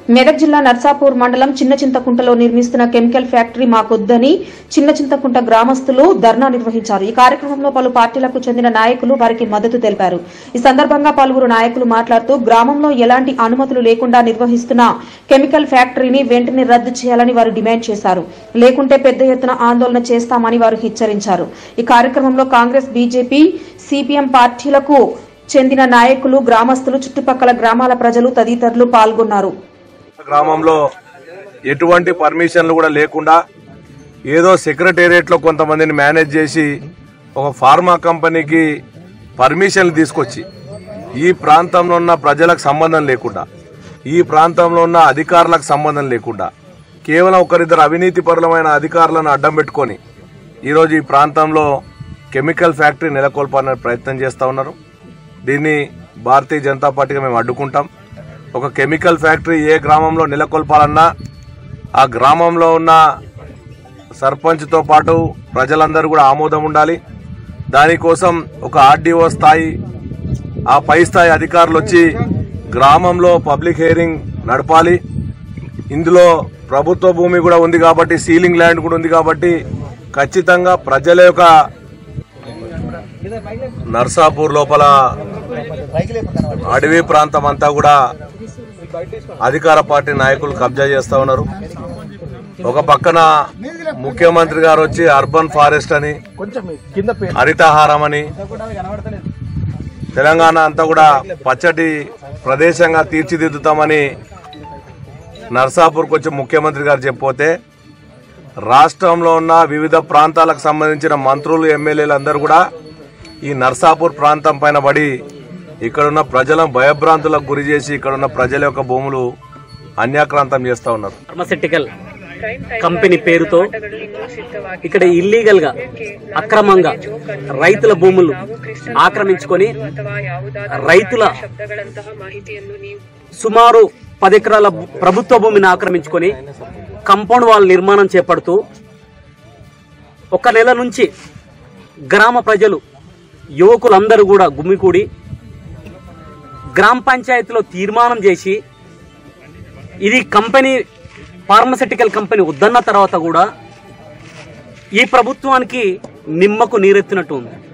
మెదక్ జిల్లా నర్సాపూర్ మండలం చిన్న చింతకుంటలో నిర్మిస్తున్న కెమికల్ ఫ్యాక్టరీ మాకొద్దని చిన్న చింతకుంట గ్రామస్తులు ధర్నా నిర్వహించారు ఈ కార్యక్రమంలో పలు పార్టీలకు చెందిన నాయకులు వారికి మద్దతు తెలిపారు ఈ సందర్భంగా పలువురు నాయకులు మాట్లాడుతూ గ్రామంలో ఎలాంటి అనుమతులు లేకుండా నిర్వహిస్తున్న కెమికల్ ఫ్యాక్టరీని వెంటనే రద్దు చేయాలని వారు డిమాండ్ చేశారు లేకుంటే పెద్ద ఎత్తున ఆందోళన చేస్తామని వారు హెచ్చరించారు ఈ కార్యక్రమంలో కాంగ్రెస్ బీజేపీ సిపిఎం పార్టీలకు చెందిన నాయకులు గ్రామస్తులు చుట్టుపక్కల గ్రామాల ప్రజలు తదితరులు పాల్గొన్నారు గ్రామంలో ఎటువంటి పర్మిషన్లు కూడా లేకుండా ఏదో సెక్రటేరియట్ లో కొంతమందిని మేనేజ్ చేసి ఒక ఫార్మా కంపెనీకి పర్మిషన్లు తీసుకొచ్చి ఈ ప్రాంతంలో ఉన్న ప్రజలకు సంబంధం లేకుండా ఈ ప్రాంతంలో ఉన్న అధికారులకు సంబంధం లేకుండా కేవలం ఒకరిద్దరు అవినీతిపరులమైన అధికారులను అడ్డం పెట్టుకొని ఈరోజు ఈ ప్రాంతంలో కెమికల్ ఫ్యాక్టరీ నెలకొల్పాలనే ప్రయత్నం చేస్తూ ఉన్నారు దీన్ని భారతీయ జనతా పార్టీగా మేము అడ్డుకుంటాం ఒక కెమికల్ ఫ్యాక్టరీ ఏ గ్రామంలో నెలకొల్పాలన్నా ఆ గ్రామంలో ఉన్న సర్పంచ్తో పాటు ప్రజలందరూ కూడా ఆమోదం ఉండాలి దానికోసం ఒక ఆర్డీఓ స్థాయి ఆ పై స్థాయి అధికారులు వచ్చి గ్రామంలో పబ్లిక్ హియరింగ్ నడపాలి ఇందులో ప్రభుత్వ భూమి కూడా ఉంది కాబట్టి సీలింగ్ ల్యాండ్ కూడా ఉంది కాబట్టి ఖచ్చితంగా ప్రజల యొక్క నర్సాపూర్ లోపల అడవి ప్రాంతం అంతా కూడా అధికార పార్టీ నాయకులు కబ్జా చేస్తా ఉన్నారు ఒక పక్కన ముఖ్యమంత్రి గారు వచ్చి అర్బన్ ఫారెస్ట్ అని హరితహారం అని తెలంగాణ అంతా కూడా పచ్చటి ప్రదేశంగా తీర్చిదిద్దుతామని నర్సాపూర్కి వచ్చి ముఖ్యమంత్రి గారు చెప్పిపోతే రాష్ట్రంలో ఉన్న వివిధ ప్రాంతాలకు సంబంధించిన మంత్రులు ఎమ్మెల్యేలు అందరూ కూడా ఈ నర్సాపూర్ ప్రాంతం పైన పడి ఇక్కడున్న ప్రజలను భయభ్రాంతులకు గురి చేసి ఇక్కడున్న ప్రజల యొక్క భూములు అన్యాక్రాంతం చేస్తా ఉన్నారు ఫార్మసిటికల్ కంపెనీ పేరుతో ఇక్కడ ఇల్లీగల్ గా అక్రమంగా రైతుల భూములు ఆక్రమించుకొని రైతుల సుమారు పది ఎకరాల భూ- ప్రభుత్వ భూమిని ఆక్రమించుకొని కంపౌండ్ వాల్ నిర్మాణం చేపడుతూ ఒక నెల నుంచి గ్రామ ప్రజలు యువకులందరూ కూడా గుమికూడి గ్రామ పంచాయతీలో తీర్మానం చేసి ఇది కంపెనీ ఫార్మసిటికల్ కంపెనీ వద్దన్న తర్వాత కూడా ఈ ప్రభుత్వానికి నిమ్మకు నీరెత్తినట్టు ఉంది